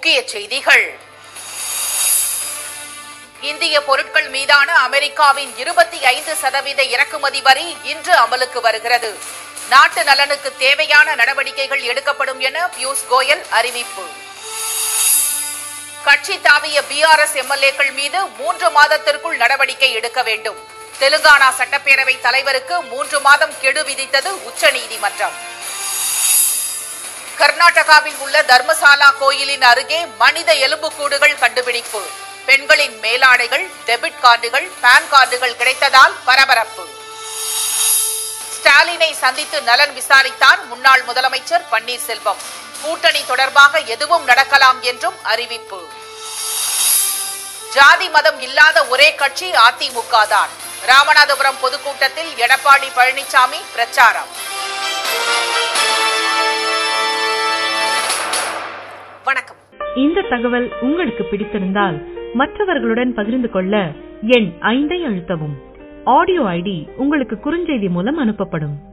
முக்கிய செய்திகள் இந்திய பொருட்கள் மீதான அமெரிக்காவின் இருபத்தி ஐந்து சதவீத இறக்குமதி வரி இன்று அமலுக்கு வருகிறது நாட்டு நலனுக்கு தேவையான நடவடிக்கைகள் எடுக்கப்படும் என பியூஷ் கோயல் அறிவிப்பு கட்சி தாவிய பிஆர்எஸ் எம்எல்ஏக்கள் மீது மூன்று மாதத்திற்குள் நடவடிக்கை எடுக்க வேண்டும் தெலுங்கானா சட்டப்பேரவை தலைவருக்கு மூன்று மாதம் கெடு விதித்தது உச்சநீதிமன்றம் கர்நாடகாவில் உள்ள தர்மசாலா கோயிலின் அருகே மனித எலும்புக்கூடுகள் கண்டுபிடிப்பு பெண்களின் மேலாடைகள் டெபிட் கார்டுகள் பான் கார்டுகள் கிடைத்ததால் பரபரப்பு ஸ்டாலினை சந்தித்து நலன் விசாரித்தார் முன்னாள் முதலமைச்சர் பன்னீர்செல்வம் கூட்டணி தொடர்பாக எதுவும் நடக்கலாம் என்றும் அறிவிப்பு ஜாதி மதம் இல்லாத ஒரே கட்சி அதிமுக தான் ராமநாதபுரம் பொதுக்கூட்டத்தில் எடப்பாடி பழனிசாமி பிரச்சாரம் வணக்கம் இந்த தகவல் உங்களுக்கு பிடித்திருந்தால் மற்றவர்களுடன் பகிர்ந்து கொள்ள எண் ஐந்தை அழுத்தவும் ஆடியோ ஐடி உங்களுக்கு குறுஞ்செய்தி மூலம் அனுப்பப்படும்